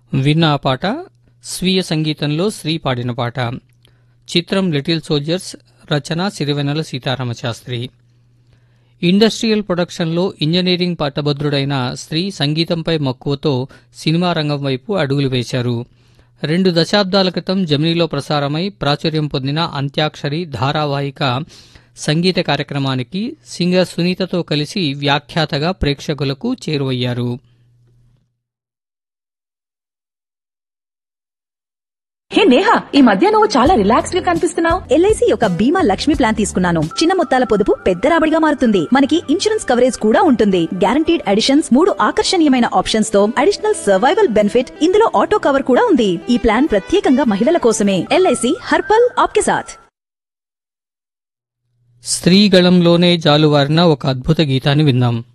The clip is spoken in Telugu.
విన్న ఆ పాట స్వీయ సంగీతంలో శ్రీ పాడిన పాట చిత్రం లిటిల్ సోల్జర్స్ రచన సిరివెన్నెల సీతారామ శాస్త్రి ఇండస్ట్రియల్ ప్రొడక్షన్లో ఇంజనీరింగ్ పట్టభద్రుడైన స్త్రీ సంగీతంపై మక్కువతో సినిమా రంగం వైపు అడుగులు వేశారు రెండు దశాబ్దాల క్రితం జమినీలో ప్రసారమై ప్రాచుర్యం పొందిన అంత్యాక్షరి ధారావాహిక సంగీత కార్యక్రమానికి సింగర్ సునీతతో కలిసి వ్యాఖ్యాతగా ప్రేక్షకులకు చేరువయ్యారు హే నేహా ఈ మధ్య నువ్వు చాలా రిలాక్స్డ్ గా కనిపిస్తున్నావు ఎల్ఐసి యొక్క బీమా లక్ష్మి ప్లాన్ తీసుకున్నాను చిన్న మొత్తాల పొదుపు పెద్ద రాబడిగా మారుతుంది మనకి ఇన్సూరెన్స్ కవరేజ్ కూడా ఉంటుంది గ్యారంటీడ్ అడిషన్స్ మూడు ఆకర్షణీయమైన ఆప్షన్స్ తో అడిషనల్ సర్వైవల్ బెనిఫిట్ ఇందులో ఆటో కవర్ కూడా ఉంది ఈ ప్లాన్ ప్రత్యేకంగా మహిళల కోసమే ఎల్ఐసి హర్పల్ ఆప్కే సాథ్ స్త్రీ గళంలోనే జాలువారిన ఒక అద్భుత గీతాన్ని విందాం